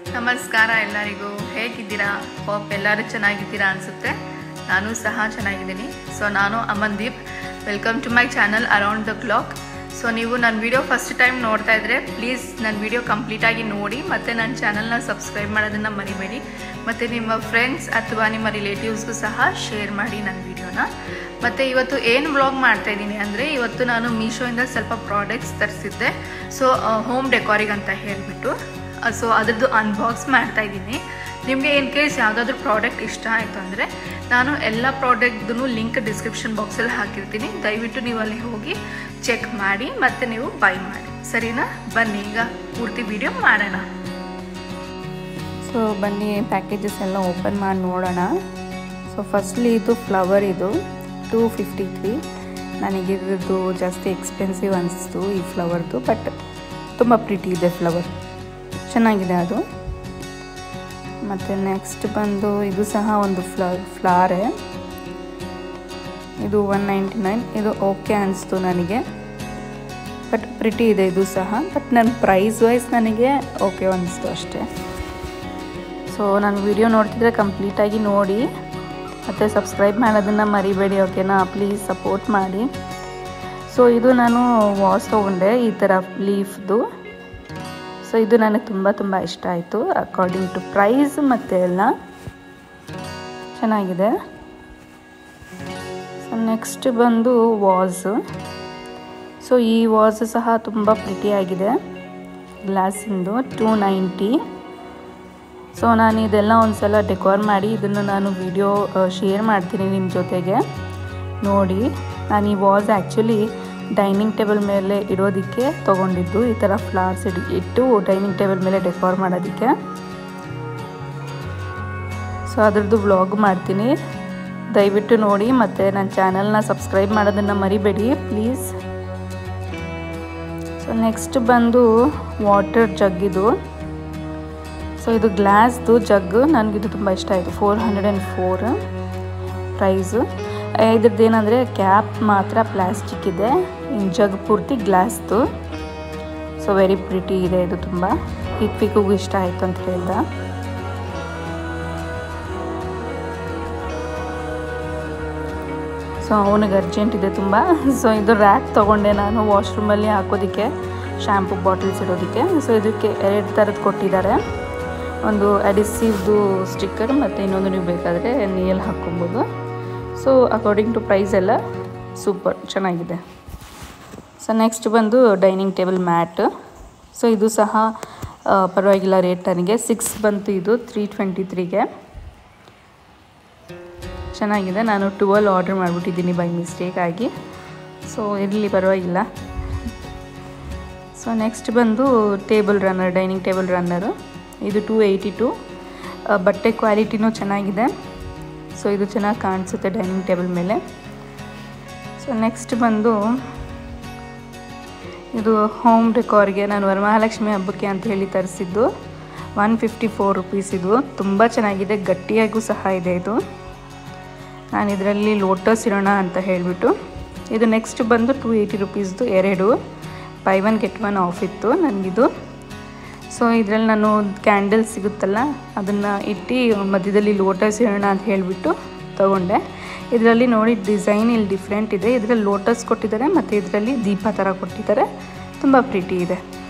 ನಮಸ್ಕಾರ ಎಲ್ಲರಿಗೂ ಹೇಗಿದ್ದೀರಾ ಹೋಪ್ ಎಲ್ಲರೂ ಚೆನ್ನಾಗಿದ್ದೀರಾ ಅನಿಸುತ್ತೆ ನಾನು ಸಹ ಚೆನ್ನಾಗಿದ್ದೀನಿ ಸೊ ನಾನು Amandeep welcome to my channel around the clock so ನೀವು ನನ್ನ ವಿಡಿಯೋ ಫಸ್ಟ್ ಟೈಮ್ ನೋಡ್ತಾ ಇದ್ದರೆ ಪ್ಲೀಸ್ ನನ್ನ ವಿಡಿಯೋ ಕಂಪ್ಲೀಟಾಗಿ ನೋಡಿ ಮತ್ತು ನನ್ನ ಚಾನಲ್ನ ಸಬ್ಸ್ಕ್ರೈಬ್ ಮಾಡೋದನ್ನು ಮರಿಬೇಡಿ ಮತ್ತು ನಿಮ್ಮ ಫ್ರೆಂಡ್ಸ್ ಅಥವಾ ನಿಮ್ಮ ರಿಲೇಟಿವ್ಸ್ಗೂ ಸಹ ಶೇರ್ ಮಾಡಿ ನನ್ನ ವಿಡಿಯೋನ ಮತ್ತು ಇವತ್ತು ಏನು ವ್ಲಾಗ್ ಮಾಡ್ತಾ ಇದ್ದೀನಿ ಅಂದರೆ ಇವತ್ತು ನಾನು ಮೀಶೋಯಿಂದ ಸ್ವಲ್ಪ ಪ್ರಾಡಕ್ಟ್ಸ್ ತರಿಸಿದ್ದೆ ಸೊ ಹೋಮ್ ಡೆಕೋರಿಗೆ ಅಂತ ಹೇಳಿಬಿಟ್ಟು ಸೊ ಅದ್ರದ್ದು ಅನ್ಬಾಕ್ಸ್ ಮಾಡ್ತಾ ಇದ್ದೀನಿ ನಿಮಗೆ ಇನ್ ಕೇಸ್ ಯಾವುದಾದ್ರೂ ಪ್ರಾಡಕ್ಟ್ ಇಷ್ಟ ಆಯಿತು ಅಂದರೆ ನಾನು ಎಲ್ಲ ಪ್ರಾಡಕ್ಟ್ದು ಲಿಂಕ್ ಡಿಸ್ಕ್ರಿಪ್ಷನ್ ಬಾಕ್ಸಲ್ಲಿ ಹಾಕಿರ್ತೀನಿ ದಯವಿಟ್ಟು ನೀವು ಅಲ್ಲಿ ಹೋಗಿ ಚೆಕ್ ಮಾಡಿ ಮತ್ತು ನೀವು ಬೈ ಮಾಡಿ ಸರಿನಾ ಬನ್ನಿ ಈಗ ಪೂರ್ತಿ ವಿಡಿಯೋ ಮಾಡೋಣ ಸೊ ಬನ್ನಿ ಪ್ಯಾಕೇಜಸ್ ಎಲ್ಲ ಓಪನ್ ಮಾಡಿ ನೋಡೋಣ ಸೊ ಫಸ್ಟ್ಲಿ ಇದು ಫ್ಲವರ್ ಇದು ಟೂ ಫಿಫ್ಟಿ ತ್ರೀ ನನಗಿದ್ದು ಜಾಸ್ತಿ ಎಕ್ಸ್ಪೆನ್ಸಿವ್ ಅನಿಸ್ತು ಈ ಫ್ಲವರ್ದು ಬಟ್ ತುಂಬ ಪ್ರಿಟಿ ಇದೆ ಫ್ಲವರ್ ಚೆನ್ನಾಗಿದೆ ಅದು ಮತ್ತು ನೆಕ್ಸ್ಟ್ ಬಂದು ಇದು ಸಹ ಒಂದು ಫ್ಲ ಫ್ಲಾರೆ ಇದು ಒನ್ ನೈಂಟಿ ನೈನ್ ಇದು ಓಕೆ ಅನಿಸ್ತು ನನಗೆ ಬಟ್ ಪ್ರಿಟಿ ಇದೆ ಇದು ಸಹ ಬಟ್ ನನ್ನ ಪ್ರೈಸ್ ವೈಸ್ ನನಗೆ ಓಕೆ ಅನಿಸ್ತು ಅಷ್ಟೇ ಸೊ ನಾನು ವಿಡಿಯೋ ನೋಡ್ತಿದ್ರೆ ಕಂಪ್ಲೀಟಾಗಿ ನೋಡಿ ಮತ್ತು ಸಬ್ಸ್ಕ್ರೈಬ್ ಮಾಡೋದನ್ನು ಮರಿಬೇಡಿ ಓಕೆನಾ ಪ್ಲೀಸ್ ಸಪೋರ್ಟ್ ಮಾಡಿ ಸೊ ಇದು ನಾನು ವಾಸ್ ತೊಗೊಂಡೆ ಈ ಥರ ಲೀಫ್ದು ಸೊ ಇದು ನನಗೆ ತುಂಬ ತುಂಬ ಇಷ್ಟ ಆಯಿತು ಅಕಾರ್ಡಿಂಗ್ ಟು ಪ್ರೈಸ್ ಮತ್ತು ಎಲ್ಲ ಚೆನ್ನಾಗಿದೆ ಸೊ ನೆಕ್ಸ್ಟ್ ಬಂದು ವಾಸ್ ಸೊ ಈ ವಾಸ್ ಸಹ ತುಂಬ ಪ್ರಿಟಿಯಾಗಿದೆ ಗ್ಲಾಸಿಂದು ಟೂ ನೈಂಟಿ ಸೊ ನಾನು ಇದೆಲ್ಲ ಒಂದು ಸಲ ಡೆಕೋರ್ ಮಾಡಿ ಇದನ್ನು ನಾನು ವಿಡಿಯೋ ಶೇರ್ ಮಾಡ್ತೀನಿ ನಿಮ್ಮ ಜೊತೆಗೆ ನೋಡಿ ನಾನು ಈ ವಾಸ್ ಆ್ಯಕ್ಚುಲಿ ಡೈನಿಂಗ್ ಟೇಬಲ್ ಮೇಲೆ ಇಡೋದಕ್ಕೆ ತೊಗೊಂಡಿದ್ದು ಈ ಥರ ಫ್ಲವರ್ಸ್ ಇಡಿ ಇಟ್ಟು ಡೈನಿಂಗ್ ಟೇಬಲ್ ಮೇಲೆ ಡೆಕೋರ್ ಮಾಡೋದಕ್ಕೆ ಸೊ ಅದ್ರದ್ದು ವ್ಲಾಗ್ ಮಾಡ್ತೀನಿ ದಯವಿಟ್ಟು ನೋಡಿ ಮತ್ತು ನನ್ನ ಚಾನಲ್ನ ಸಬ್ಸ್ಕ್ರೈಬ್ ಮಾಡೋದನ್ನು ಮರಿಬೇಡಿ ಪ್ಲೀಸ್ ಸೊ ನೆಕ್ಸ್ಟ್ ಬಂದು ವಾಟರ್ ಜಗ್ ಇದು ಸೊ ಇದು ಗ್ಲಾಸ್ದು ಜಗ್ಗು ನನಗಿದು ತುಂಬ ಇಷ್ಟ ಆಯಿತು four hundred and four price ಇದ್ರದ್ದು ಏನಂದರೆ ಕ್ಯಾಪ್ ಮಾತ್ರ ಪ್ಲಾಸ್ಟಿಕ್ ಇದೆ ಇನ್ನು ಜಗ್ ಪೂರ್ತಿ ಗ್ಲಾಸ್ದು ಸೊ ವೆರಿ ಪ್ರಿಟಿ ಇದೆ ಇದು ತುಂಬ ಹಿತ್ವಿಗೂ ಇಷ್ಟ ಆಯಿತು ಅಂತ ಹೇಳ್ದ ಸೊ ಅವನಿಗೆ ಅರ್ಜೆಂಟ್ ಇದೆ ತುಂಬ ಸೊ ಇದು ರ್ಯಾಕ್ ತೊಗೊಂಡೆ ನಾನು ವಾಶ್ರೂಮಲ್ಲಿ ಹಾಕೋದಕ್ಕೆ ಶ್ಯಾಂಪು ಬಾಟಲ್ಸ್ ಇಡೋದಕ್ಕೆ ಸೊ ಇದಕ್ಕೆ ಎರಡು ಥರದ್ದು ಕೊಟ್ಟಿದ್ದಾರೆ ಒಂದು ಅಡಿಸಿವ್ದು ಸ್ಟಿಕ್ಕರ್ ಮತ್ತು ಇನ್ನೊಂದು ನೀವು ಬೇಕಾದರೆ ನೀಯಲ್ಲಿ ಹಾಕ್ಕೊಬೋದು ಸೊ ಅಕಾರ್ಡಿಂಗ್ ಟು ಪ್ರೈಸ್ ಎಲ್ಲ ಸೂಪರ್ ಚೆನ್ನಾಗಿದೆ ಸೊ ನೆಕ್ಸ್ಟ್ ಬಂದು ಡೈನಿಂಗ್ ಟೇಬಲ್ ಮ್ಯಾಟ್ ಸೊ ಇದು ಸಹ ಪರವಾಗಿಲ್ಲ ರೇಟ್ ನನಗೆ ಸಿಕ್ಸ್ ಬಂತು ಇದು ತ್ರೀ ಟ್ವೆಂಟಿ ತ್ರೀಗೆ ಚೆನ್ನಾಗಿದೆ ನಾನು ಟುವೆಲ್ ಆರ್ಡ್ರ್ ಮಾಡಿಬಿಟ್ಟಿದ್ದೀನಿ ಬೈ ಮಿಸ್ಟೇಕ್ ಆಗಿ ಸೊ ಇರಲಿ ಪರವಾಗಿಲ್ಲ ಸೊ ನೆಕ್ಸ್ಟ್ ಬಂದು table runner dining table runner ಇದು ಟೂ ಏಯ್ಟಿ ಟು ಬಟ್ಟೆ ಕ್ವಾಲಿಟಿನೂ ಚೆನ್ನಾಗಿದೆ ಸೊ ಇದು ಚೆನ್ನಾಗಿ ಕಾಣಿಸುತ್ತೆ ಡೈನಿಂಗ್ ಟೇಬಲ್ ಮೇಲೆ ಸೊ ನೆಕ್ಸ್ಟ್ ಬಂದು ಇದು ಹೋಮ್ ಡೆಕೋರ್ಗೆ ನಾನು ವರಮಹಾಲಕ್ಷ್ಮಿ ಹಬ್ಬಕ್ಕೆ ಅಂತ ಹೇಳಿ ತರಿಸಿದ್ದು ಒನ್ ಫಿಫ್ಟಿ ಫೋರ್ ರುಪೀಸ್ ಇದು ತುಂಬ ಚೆನ್ನಾಗಿದೆ ಗಟ್ಟಿಯಾಗೂ ಸಹ ಇದೆ ಇದು ನಾನು ಇದರಲ್ಲಿ ಲೋಟಸ್ ಇರೋಣ ಅಂತ ಹೇಳಿಬಿಟ್ಟು ಇದು ನೆಕ್ಸ್ಟ್ ಬಂದು ಟೂ ಏಯ್ಟಿ ರುಪೀಸ್ದು ಎರಡು buy one get one off ಇತ್ತು ನನಗಿದು ಸೊ ಇದರಲ್ಲಿ ನಾನು ಕ್ಯಾಂಡಲ್ ಸಿಗುತ್ತಲ್ಲ ಅದನ್ನು ಇಟ್ಟು ಮಧ್ಯದಲ್ಲಿ ಲೋಟಸ್ ಇರೋಣ ಅಂತ ಹೇಳಿಬಿಟ್ಟು ತೊಗೊಂಡೆ ಇದರಲ್ಲಿ ನೋಡಿ ಡಿಸೈನ್ ಇಲ್ಲಿ ಡಿಫ್ರೆಂಟ್ ಇದೆ ಇದರಲ್ಲಿ ಲೋಟಸ್ ಕೊಟ್ಟಿದ್ದಾರೆ ಮತ್ತು ಇದರಲ್ಲಿ ದೀಪ ಥರ ಕೊಟ್ಟಿದ್ದಾರೆ ತುಂಬ ಪ್ರೀಟಿ ಇದೆ